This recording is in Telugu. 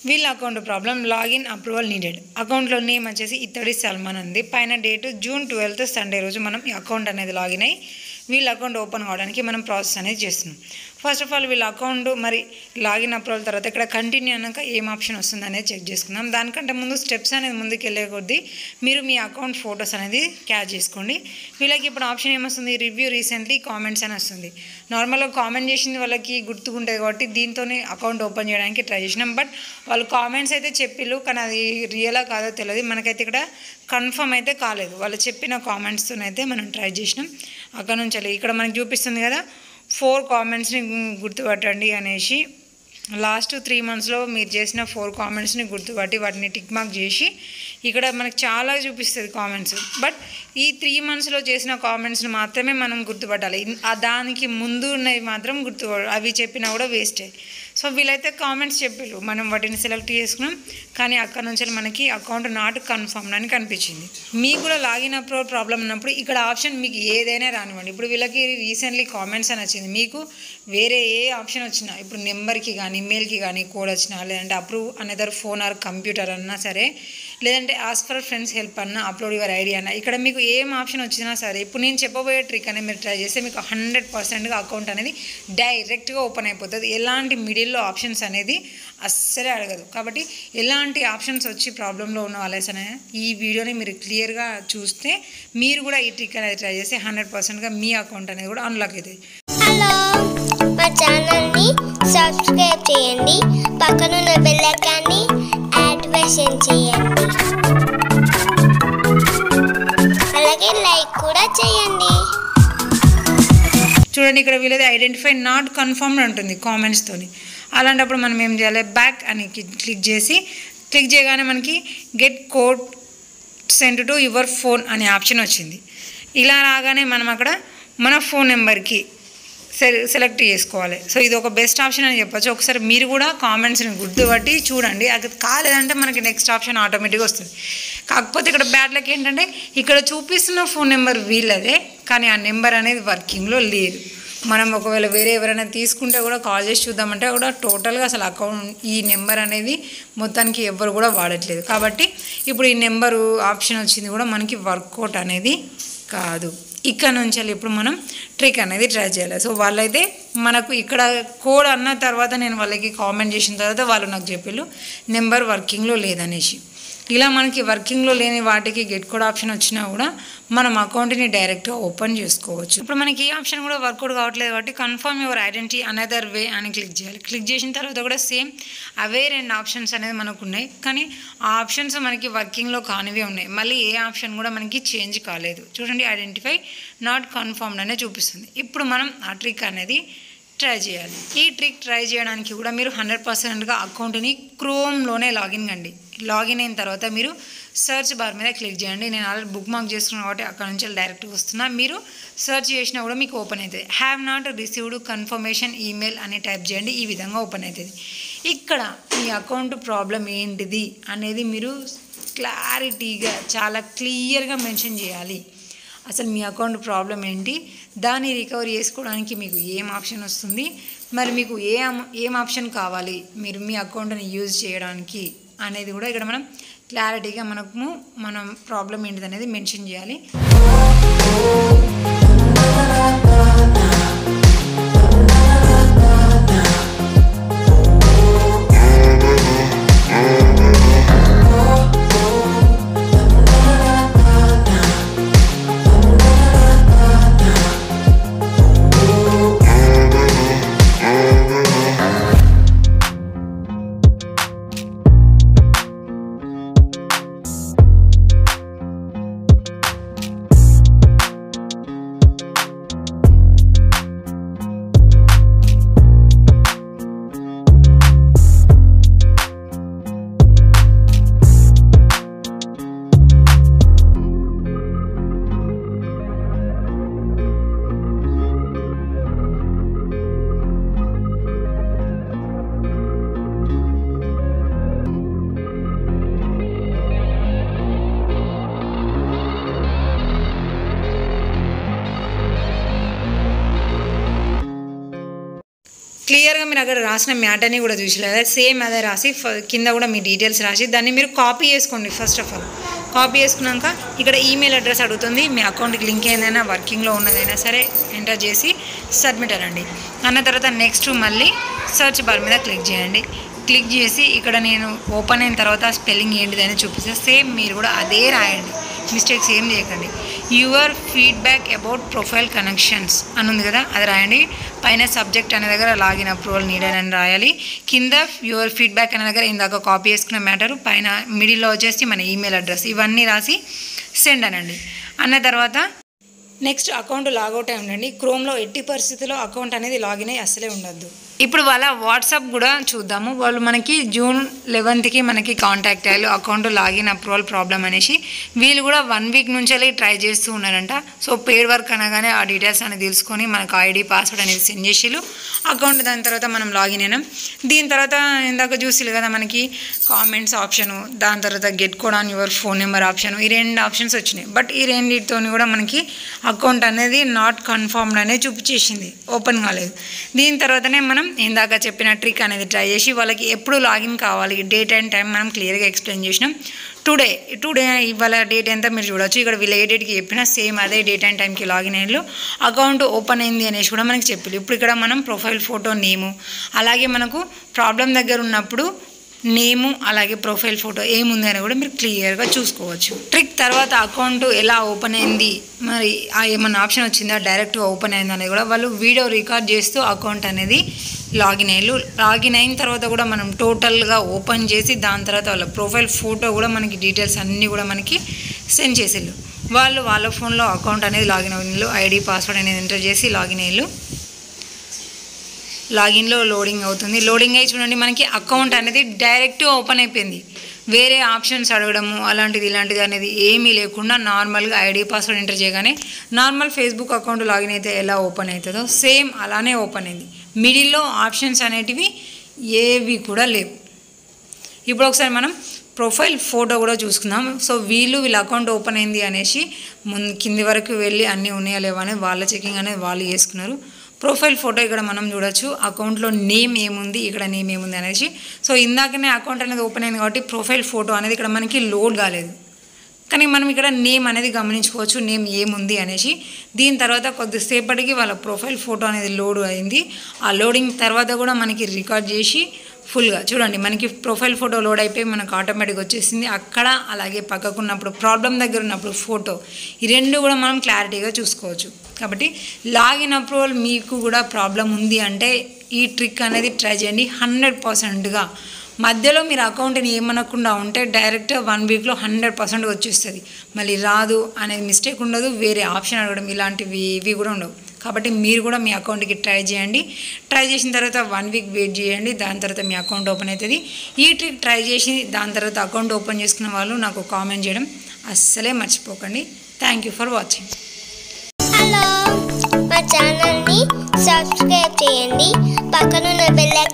వీళ్ళ account problem login approval needed అకౌంట్లో నేమ్ వచ్చేసి ఇత్తడి సల్మాన్ ఉంది పైన డేటు జూన్ ట్వెల్త్ సండే రోజు మనం ఈ అకౌంట్ అనేది లాగిన్ అయ్యి వీళ్ళ అకౌంట్ ఓపెన్ కావడానికి మనం ప్రాసెస్ అనేది చేస్తున్నాం ఫస్ట్ ఆఫ్ ఆల్ వీళ్ళ అకౌంట్ మరి లాగిన్ అప్రూవల్ తర్వాత ఇక్కడ కంటిన్యూ అన్నాక ఏం ఆప్షన్ వస్తుంది అనేది చెక్ చేసుకుందాం దానికంటే ముందు స్టెప్స్ అనేది ముందుకు వెళ్ళే కొద్దీ మీరు మీ అకౌంట్ ఫొటోస్ అనేది క్యాచ్ చేసుకోండి వీళ్ళకి ఇప్పుడు ఆప్షన్ ఏమొస్తుంది రివ్యూ రీసెంట్లీ కామెంట్స్ అని వస్తుంది నార్మల్గా కామెంట్ చేసింది వాళ్ళకి గుర్తుకుంటుంది కాబట్టి దీంతోనే అకౌంట్ ఓపెన్ చేయడానికి ట్రై చేసినాం బట్ వాళ్ళు కామెంట్స్ అయితే చెప్పిళ్ళు కానీ అది రియలా కాదో తెలియదు మనకైతే ఇక్కడ కన్ఫర్మ్ అయితే కాలేదు వాళ్ళు చెప్పిన కామెంట్స్తో అయితే మనం ట్రై చేసినాం అక్కడ నుంచి వెళ్ళి ఇక్కడ మనకి చూపిస్తుంది కదా ఫోర్ కామెంట్స్ని గుర్తుపట్టండి అనేసి లాస్ట్ త్రీ మంత్స్లో మీరు చేసిన ఫోర్ కామెంట్స్ని గుర్తుపట్టి వాటిని టిక్ మార్క్ చేసి ఇక్కడ మనకు చాలా చూపిస్తుంది కామెంట్స్ బట్ ఈ త్రీ మంత్స్లో చేసిన కామెంట్స్ని మాత్రమే మనం గుర్తుపట్టాలి ఇన్- ఆ దానికి ముందు ఉన్నవి మాత్రం గుర్తు అవి చెప్పినా కూడా వేస్టే సో వీళ్ళైతే కామెంట్స్ చెప్పారు మనం వాటిని సెలెక్ట్ చేసుకున్నాం కానీ అక్కడ నుంచి మనకి అకౌంట్ నాట్ కన్ఫర్మ్ అని కనిపించింది మీకు కూడా లాగిన్ అప్రూవల్ ప్రాబ్లం ఉన్నప్పుడు ఇక్కడ ఆప్షన్ మీకు ఏదైనా రానివ్వండి ఇప్పుడు వీళ్ళకి రీసెంట్లీ కామెంట్స్ అని వచ్చింది మీకు వేరే ఏ ఆప్షన్ వచ్చినా ఇప్పుడు నెంబర్కి కానీ మెయిల్కి కానీ కోడ్ వచ్చినా లేదంటే approve another phone or computer అన్నా సరే లేదంటే ఆస్ ఫర్ ఫ్రెండ్స్ హెల్ప్ అన్న అప్లోడ్ యువర్ ఐడి అన్న ఇక్కడ మీకు ఏం ఆప్షన్ వచ్చినా సరే ఇప్పుడు నేను చెప్పబోయే ట్రిక్ అనేది మీరు ట్రై చేస్తే మీకు హండ్రెడ్ పర్సెంట్గా అకౌంట్ అనేది డైరెక్ట్గా ఓపెన్ అయిపోతుంది ఎలాంటి మిడిల్లో ఆప్షన్స్ అనేది అస్సలే అడగదు కాబట్టి ఎలాంటి ఆప్షన్స్ వచ్చి ప్రాబ్లంలో ఉన్న వాళ్ళైనా ఈ వీడియోని మీరు క్లియర్గా చూస్తే మీరు కూడా ఈ ట్రిక్ అనేది ట్రై చేస్తే హండ్రెడ్ పర్సెంట్గా మీ అకౌంట్ అనేది కూడా అన్లాక్ అవుతుంది హలో మా ఛానల్ని సబ్స్క్రైబ్ చేయండి పక్కనున్న బెల్ ఐకాన్ని యాక్టివేషన్ చేయండి అలాగే లైక్ కూడా చేయండి చూడండి ఇక్కడ వీళ్ళది ఐడెంటిఫై నాట్ కన్ఫర్మ్డ్ ఉంటుంది కామెంట్స్తోని అలాంటప్పుడు మనం ఏం చేయాలి బ్యాక్ అని క్లి- క్లిక్ చేసి క్లిక్ చేయగానే మనకి get code send to your phone అనే ఆప్షన్ వచ్చింది ఇలా రాగానే మనం అక్కడ మన ఫోన్ నెంబర్కి సె- సెలెక్ట్ చేసుకోవాలి సో ఇది ఒక బెస్ట్ ఆప్షన్ అని చెప్పొచ్చు ఒకసారి మీరు కూడా కామెంట్స్ని గుర్తుపట్టి చూడండి అది కాలేదంటే మనకి నెక్స్ట్ ఆప్షన్ ఆటోమేటిక్గా వస్తుంది కాకపోతే ఇక్కడ బ్యాడ్ లక్ ఏంటంటే ఇక్కడ చూపిస్తున్న ఫోన్ నెంబర్ వీళ్ళదే కానీ ఆ నెంబర్ అనేది వర్కింగ్లో లేదు మనం ఒకవేళ వేరే ఎవరైనా తీసుకుంటే కూడా కాల్ చేసి చూద్దామంటే కూడా టోటల్గా అసలు అకౌంట్ ఈ నెంబర్ అనేది మొత్తానికి ఎవ్వరు కూడా వాడట్లేదు కాబట్టి ఇప్పుడు ఈ నెంబరు ఆప్షన్ వచ్చింది కూడా మనకి వర్కౌట్ అనేది కాదు ఇక్కడ నుంచి వెళ్ళి ఇప్పుడు మనం ట్రిక్ అనేది ట్రై చేయాలి సో వాళ్ళైతే మనకు ఇక్కడ కోడ్ అన్న తర్వాత నేను వాళ్ళకి కామెంట్ చేసిన తర్వాత వాళ్ళు నాకు చెప్పిళ్ళు నెంబర్ వర్కింగ్లో లేదనేసి ఇలా మనకి వర్కింగ్లో లేని వాటికి గెట్ కోడ్ ఆప్షన్ వచ్చినా కూడా మనం అకౌంట్ని డైరెక్ట్గా ఓపెన్ చేసుకోవచ్చు ఇప్పుడు మనకి ఈ ఆప్షన్ కూడా వర్కౌట్ కావట్లేదు కాబట్టి confirm your identity another way అని క్లిక్ చేయాలి క్లిక్ చేసిన తర్వాత కూడా సేమ్ అవే రెండు ఆప్షన్స్ అనేది మనకు ఉన్నాయి కానీ ఆ ఆప్షన్స్ మనకి వర్కింగ్లో కానివే ఉన్నాయి మళ్ళీ ఏ ఆప్షన్ కూడా మనకి చేంజ్ కాలేదు చూడండి ఐడెంటిఫై నాట్ కన్ఫర్మ్డ్ అనే చూపిస్తుంది ఇప్పుడు మనం ఆ ట్రిక్ అనేది ట్రై చేయాలి ఈ ట్రిక్ ట్రై చేయడానికి కూడా మీరు హండ్రెడ్ పర్సెంట్గా అకౌంట్ని క్రోమ్లోనే లాగిన్ కండి లాగిన్ అయిన తర్వాత మీరు సెర్చ్ బార్ మీద క్లిక్ చేయండి నేను ఆల్రెడీ బుక్ మార్క్ చేసుకున్నాను కాబట్టి అక్కడ నుంచి డైరెక్ట్గా వస్తున్నా మీరు సెర్చ్ చేసినా కూడా మీకు ఓపెన్ అవుతుంది have not received confirmation email అని టైప్ చేయండి ఈ విధంగా ఓపెన్ అవుతుంది ఇక్కడ మీ అకౌంట్ ప్రాబ్లం ఏంటిది అనేది మీరు క్లారిటీగా చాలా క్లియర్గా మెన్షన్ చేయాలి అసలు మీ అకౌంట్ ప్రాబ్లం ఏంటి దాన్ని రికవరీ చేసుకోవడానికి మీకు ఏం ఆప్షన్ వస్తుంది మరి మీకు ఏ ఆమ్- ఏం ఆప్షన్ కావాలి మీరు మీ అకౌంట్ని యూజ్ చేయడానికి అనేది కూడా ఇక్కడ మనం క్లారిటీగా మనకు మనం ప్రాబ్లం ఏంటిది అనేది మెన్షన్ చేయాలి క్లియర్గా మీరు అక్కడ రాసిన మ్యాటర్ని కూడా చూసలేదా సేమ్ అదే రాసి ఫ- కింద కూడా మీ డీటెయిల్స్ రాసి దాన్ని మీరు కాపీ చేసుకోండి ఫస్ట్ ఆఫ్ ఆల్ కాపీ చేసుకున్నాక ఇక్కడ ఈమెయిల్ అడ్రస్ అడుగుతుంది మీ అకౌంట్కి లింక్ ఏదైనా వర్కింగ్లో ఉన్నదైనా సరే ఎంటర్ చేసి సబ్మిట్ అనండి అన్న తర్వాత నెక్స్ట్ మళ్ళీ సెర్చ్ బార్ మీద క్లిక్ చేయండి క్లిక్ చేసి ఇక్కడ నేను ఓపెన్ అయిన తర్వాత స్పెల్లింగ్ ఏంటిదని చూపిస్తే సేమ్ మీరు కూడా అదే రాయండి మిస్టేక్స్ ఏం చేయకండి your feedback about profile connections అని ఉంది కదా అది రాయండి పైన సబ్జెక్ట్ అనే దగ్గర లాగిన్ అప్రూవల్ నీడెడ్ అని రాయాలి కింద యువర్ ఫీడ్బ్యాక్ అనే దగ్గర ఇందాక కాపీ చేసుకున్న మ్యాటర్ పైన మిడిల్లో వచ్చేసి మన ఈమెయిల్ అడ్రస్ ఇవన్నీ రాసి సెండ్ అనండి అన్న తర్వాత నెక్స్ట్ అకౌంట్ లాగౌట్ అయి ఉండండి క్రోమ్లో ఎట్టి పరిస్థితుల్లో అకౌంట్ అనేది లాగిన్ అయ్యి అసలే ఉండద్దు ఇప్పుడు వాళ్ళ వాట్సాప్ కూడా చూద్దాము వాళ్ళు మనకి జూన్ లెవెన్త్కి మనకి కాంటాక్ట్ అయ్యారు అకౌంట్ లాగిన్ అప్రూవల్ ప్రాబ్లం అనేసి వీళ్ళు కూడా వన్ వీక్ నుంచి ట్రై చేస్తూ ఉన్నారంట సో పేడ్ వర్క్ అనగానే ఆ డీటెయిల్స్ అనేది తెలుసుకొని మనకు ఐడి పాస్వర్డ్ అనేది సెండ్ చేసిళ్ళు అకౌంట్ దాని తర్వాత మనం లాగిన్ అయినాం దీని తర్వాత ఇందాక చూసిల్లు కదా మనకి కామెంట్స్ ఆప్షను దాని తర్వాత get code on your phone number option ఈ రెండు ఆప్షన్స్ వచ్చినాయి బట్ ఈ రెండింటితో కూడా మనకి అకౌంట్ అనేది నాట్ కన్ఫర్మ్డ్ అనేది చూపించేసింది ఓపెన్ కాలేదు దీని తర్వాతనే మనం ఇందాక చెప్పిన ట్రిక్ అనేది ట్రై చేసి వాళ్ళకి ఎప్పుడు లాగిన్ కావాలి డేట్ అండ్ టైం మనం క్లియర్గా ఎక్స్ప్లెయిన్ చేసినాం టుడే టుడే ఇవాళ డేట్ ఎంత మీరు చూడొచ్చు ఇక్కడ వీళ్ళు ఏ డేట్కి చెప్పినా సేమ్ అదే డేట్ అండ్ టైంకి లాగిన్ అయ్యారు అకౌంట్ ఓపెన్ అయింది అనేసి కూడా మనకి చెప్పారు ఇప్పుడు ఇక్కడ మనం ప్రొఫైల్ ఫోటో నేము అలాగే మనకు ప్రాబ్లం దగ్గర ఉన్నప్పుడు నేము అలాగే ప్రొఫైల్ ఫోటో ఏముంది అని కూడా మీరు క్లియర్గా చూసుకోవచ్చు ట్రిక్ తర్వాత అకౌంట్ ఎలా ఓపెన్ అయింది మరి ఆ ఏమన్నా ఆప్షన్ వచ్చిందా డైరెక్ట్గా ఓపెన్ అయింది అనేది కూడా వాళ్ళు వీడియో రికార్డ్ చేస్తూ అకౌంట్ అనేది లాగిన్ అయ్యారు లాగిన్ అయిన తర్వాత కూడా మనం టోటల్గా ఓపెన్ చేసి దాని తర్వాత వాళ్ళ ప్రొఫైల్ ఫోటో కూడా మనకి డీటెయిల్స్ అన్నీ కూడా మనకి సెండ్ చేసేళ్ళు వాళ్ళు వాళ్ళ ఫోన్లో అకౌంట్ అనేది లాగిన్ అయ్యారు ఐడి పాస్వర్డ్ అనేది ఎంటర్ చేసి లాగిన్ అయ్యారు లాగిన్లో లోడింగ్ అవుతుంది లోడింగ్ అయి చూడండి మనకి అకౌంట్ అనేది డైరెక్ట్ ఓపెన్ అయిపోయింది వేరే ఆప్షన్స్ అడగడము అలాంటిది ఇలాంటిది అనేది ఏమీ లేకుండా నార్మల్గా ఐడి పాస్వర్డ్ ఎంటర్ చేయగానే నార్మల్ ఫేస్బుక్ అకౌంట్ లాగిన్ అయితే ఎలా ఓపెన్ అవుతుందో సేమ్ అలానే ఓపెన్ అయింది మిడిల్లో ఆప్షన్స్ అనేటివి ఏవి కూడా లేవు ఇప్పుడు ఒకసారి మనం ప్రొఫైల్ ఫోటో కూడా చూసుకుందాం సో వీళ్ళు వీళ్ళ అకౌంట్ ఓపెన్ అయింది అనేసి ముందు కింది వరకు వెళ్ళి అన్నీ ఉన్నాయా లేవా అనేది వాళ్ళ చెకింగ్ అనేది వాళ్ళు చేసుకున్నారు ప్రొఫైల్ ఫోటో ఇక్కడ మనం చూడొచ్చు అకౌంట్లో నేమ్ ఏముంది ఇక్కడ నేమ్ ఏముంది అనేసి సో ఇందాకనే అకౌంట్ అనేది ఓపెన్ అయింది కాబట్టి ప్రొఫైల్ ఫోటో అనేది ఇక్కడ మనకి లోడ్ కాలేదు కానీ మనం ఇక్కడ నేమ్ అనేది గమనించుకోవచ్చు నేమ్ ఏముంది అనేసి దీని తర్వాత కొద్దిసేపటికి వాళ్ళ ప్రొఫైల్ ఫోటో అనేది లోడ్ అయింది ఆ లోడింగ్ తర్వాత కూడా మనకి రికార్డ్ చేసి ఫుల్గా చూడండి మనకి ప్రొఫైల్ ఫోటో లోడ్ అయిపోయి మనకు ఆటోమేటిక్ వచ్చేసింది అక్కడ అలాగే పక్కకు ఉన్నప్పుడు ప్రాబ్లం దగ్గర ఉన్నప్పుడు ఫోటో ఈ రెండు కూడా మనం క్లారిటీగా చూసుకోవచ్చు కాబట్టి లాగిన్ అప్రూవల్ మీకు కూడా ప్రాబ్లం ఉంది అంటే ఈ ట్రిక్ అనేది ట్రై చేయండి హండ్రెడ్ పర్సెంట్గా మధ్యలో మీరు అకౌంట్ని ఏమనకుండా ఉంటే డైరెక్ట్ వన్ వీక్లో హండ్రెడ్ పర్సెంట్ వచ్చేస్తుంది మళ్ళీ రాదు అనేది మిస్టేక్ ఉండదు వేరే ఆప్షన్ అడగడం ఇలాంటివి ఏవి కూడా ఉండవు కాబట్టి మీరు కూడా మీ అకౌంట్కి ట్రై చేయండి ట్రై చేసిన తర్వాత వన్ వీక్ వెయిట్ చేయండి దాని తర్వాత మీ అకౌంట్ ఓపెన్ అవుతుంది ఈ ట్రిక్ ట్రై చేసి దాని తర్వాత అకౌంట్ ఓపెన్ చేసుకున్న వాళ్ళు నాకు కామెంట్ చేయడం అస్సలే మర్చిపోకండి thank you for watching hello మా ఛానల్ని సబ్స్క్రైబ్ చేయండి పక్కనున్న బెల్